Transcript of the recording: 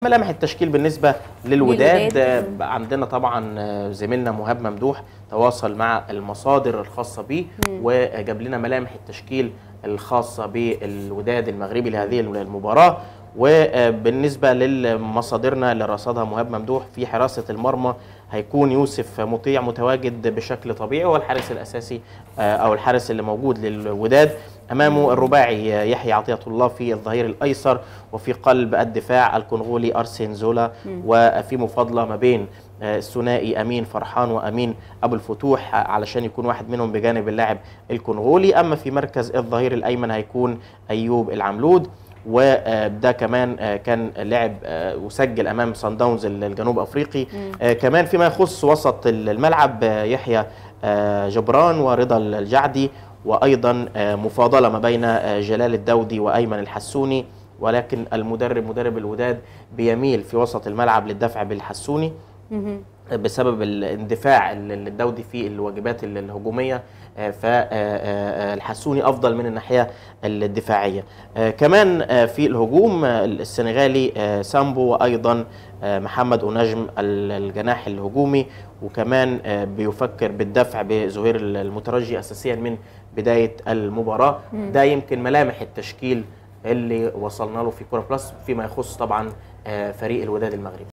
ملامح التشكيل بالنسبه للوداد للوداد. آه، عندنا طبعا آه، زميلنا مهاب ممدوح تواصل مع المصادر الخاصه به وجاب لنا ملامح التشكيل الخاصه بالوداد المغربي لهذه المباراه وبالنسبه لمصادرنا اللي رصدها مهاب ممدوح في حراسه المرمى هيكون يوسف مطيع متواجد بشكل طبيعي هو الحارس الاساسي آه، او الحارس اللي موجود للوداد امامه الرباعي يحيى عطيه الله في الظهير الايسر وفي قلب الدفاع الكونغولي ارسين زولا وفي مفاضله ما بين آه، الثنائي امين فرحان وامين ابو الفتوح آه، علشان يكون واحد منهم بجانب اللاعب الكونغولي اما في مركز الظهير الايمن هيكون ايوب العملود وده كمان آه، كان لعب آه، وسجل امام صن داونز الجنوب افريقي آه، كمان فيما يخص وسط الملعب آه، يحيى آه، جبران ورضا الجعدي وايضا آه، مفاضله ما بين آه، جلال الدودي وايمن الحسوني ولكن المدرب مدرب الوداد بيميل في وسط الملعب للدفع بالحسوني بسبب الاندفاع ال- الدودي في الواجبات ال- الهجوميه فالحسوني افضل من الناحيه الدفاعيه آه، كمان آه، في الهجوم آه، السنغالي آه، سامبو وايضا آه، محمد أنجم ال- الجناح الهجومي وكمان آه، بيفكر بالدفع بزهير المترجي اساسيا من بدايه المباراه ده يمكن ملامح التشكيل اللي وصلنا له في كوره بلس فيما يخص طبعا آه، فريق الوداد المغربي